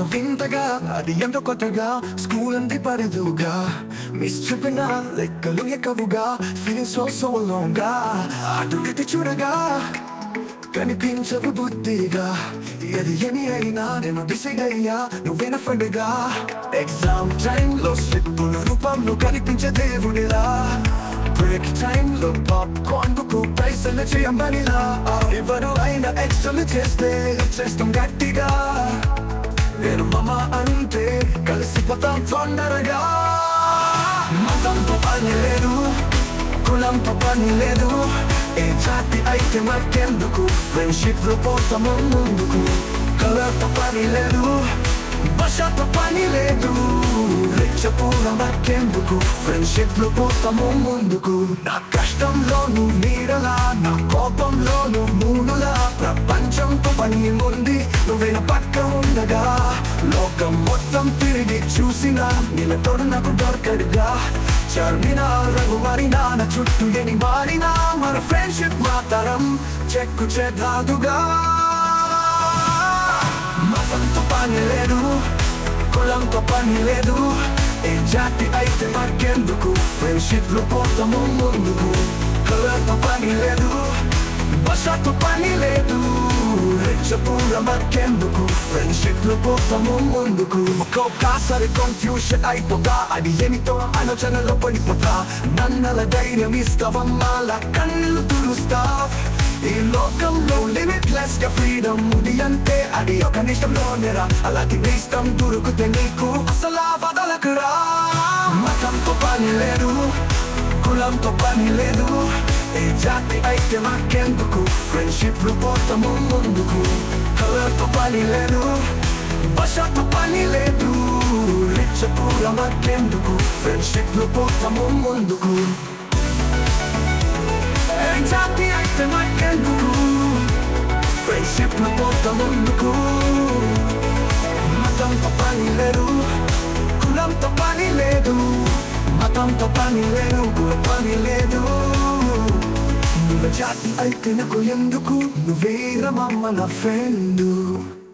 వింతగా అది ఎంతో కొత్తగా స్కూల్ అంది పరిదుగా మిస్ చెప్పిన లెక్కలు ఎక్కవుగా ఫీలింగ్ సో సో లోంగా అటు ఇటు చూడగా కనిపించవు బుద్ధిగా ఏది ఏమి అయినా నేను డిసైడ్ అయ్యా నువ్వేనా ఫ్రెండ్గా ఎగ్జామ్ టైంలో స్లిప్పుల రూపంలో కనిపించే దేవుడిలా బ్రేక్ టైంలో పాప్కార్న్ కు పైసలు చేయమనిలా ఎవరు అయినా ఎక్స్ట్రాలు చేస్తే చేస్తాం గట్టిగా నేను మమ అంటే కలిసిపోతాం తొందరగా మతంతో పని లేదు కులంతో పని లేదు ఏ జాతి అయితే మాకెందుకు ఫ్రెండ్షిప్ లో పోతాము ముందుకు కలర్తో పని లేదు భాషతో పని లేదు రెచ్చపూల మాకెందుకు ఫ్రెండ్షిప్ లో పోతాము ముందుకు నా కష్టంలోను నీడలా నా కోపంలోను మూడులా ప్రపంచంతో పని ఉంది నువ్వేనా పక్క ఉండగా లోకం మొత్తం తిరిగి చూసినా నిలతోడు నాకు దొరకడుగా చర్మిన రంగు మారినా నా చుట్టూ ఎని మారినా మన ఫ్రెండ్షిప్ మాతరం చెక్కు చేదాదుగా మతంతో పని లేదు కులంతో పని లేదు ఏ జాతి అయితే మాకెందుకు ఫ్రెండ్షిప్ లో పోతాము ముందుకు కలర్తో పని లేదు భాషతో పని లేదు రెచ్చపూర మాకెందుకు ఫ్రెండ్షిప్ లో పోతాము ముందుకు ఒక్కొక్కసారి కన్ఫ్యూషన్ అయిపోతా అది ఏమిటో ఆలోచనలో పడిపోతా నన్నల ధైర్యం ఇస్తావమ్మా అలా కళ్ళు తురుస్తా ఈ లోకంలో లిమిట్లెస్ గా ఫ్రీడమ్ ఉంది అంటే అది ఒక నిమిషంలోనేరా అలాంటి నీ ఇష్టం దొరికితే నీకు అసలు వదలకురా మతంతో పని లేదు కులంతో పని లేదు ఏ జాతి అయితే మాకెందుకు ఫ్రెండ్షిప్ లో పోతాము ముందుకు కలర్తో పని లేదు భాషతో పని లేదు రెచ్చపూర మాకెందుకు ఫ్రెండ్షిప్ లో పోతాము ముందుకు ఏ జాతి అయితే మాకెందుకు ఫ్రెండ్షిప్ లో పోతాము ముందుకు మతంతో పని లేదు కులంతో పని లేదు మతంతో పని లేదు కుల పని లేదు నువ్వు జాతి అయితే నాకు ఎందుకు నువ్వేరా మమ్మ నా ఫ్రెండ్